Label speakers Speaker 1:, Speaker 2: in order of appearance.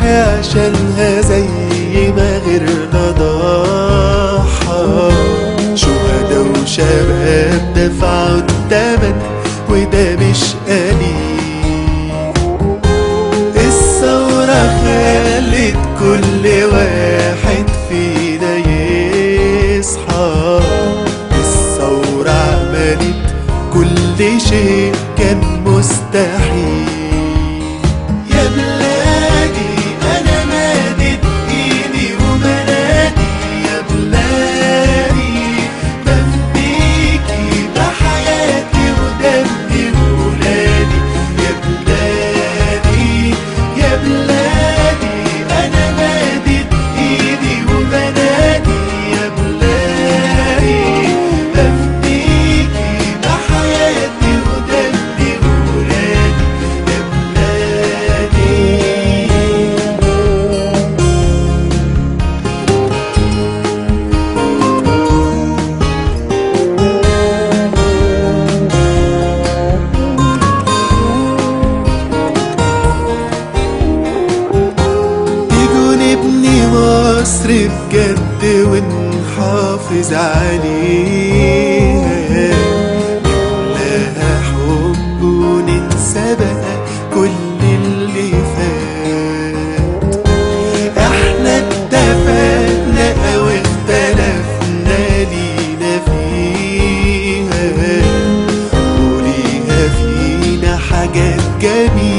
Speaker 1: عشانها زي ما غيرنا ضحى شهداء وشباب دفعوا التمن وده مش قليل الثورة خلت كل واحد فينا يصحى الثورة عملت كل شيء كان مستحيل يا بلادي أنا مادد إيدي وبنادي يا بلادي بفديكي بحياتي ودمي وولادي يا بلادي يا بلادي أنا مادد إيدي وبنادي يا بلادي بفديكي بحياتي ودمي وولادي يا بلادي تيجوا نبني مصر بجد ونحافظ عليها نملاها حب وننسى بقى كل اللي فات احنا اتفقنا او اختلفنا لينا فيها وليها فينا حاجات جميلة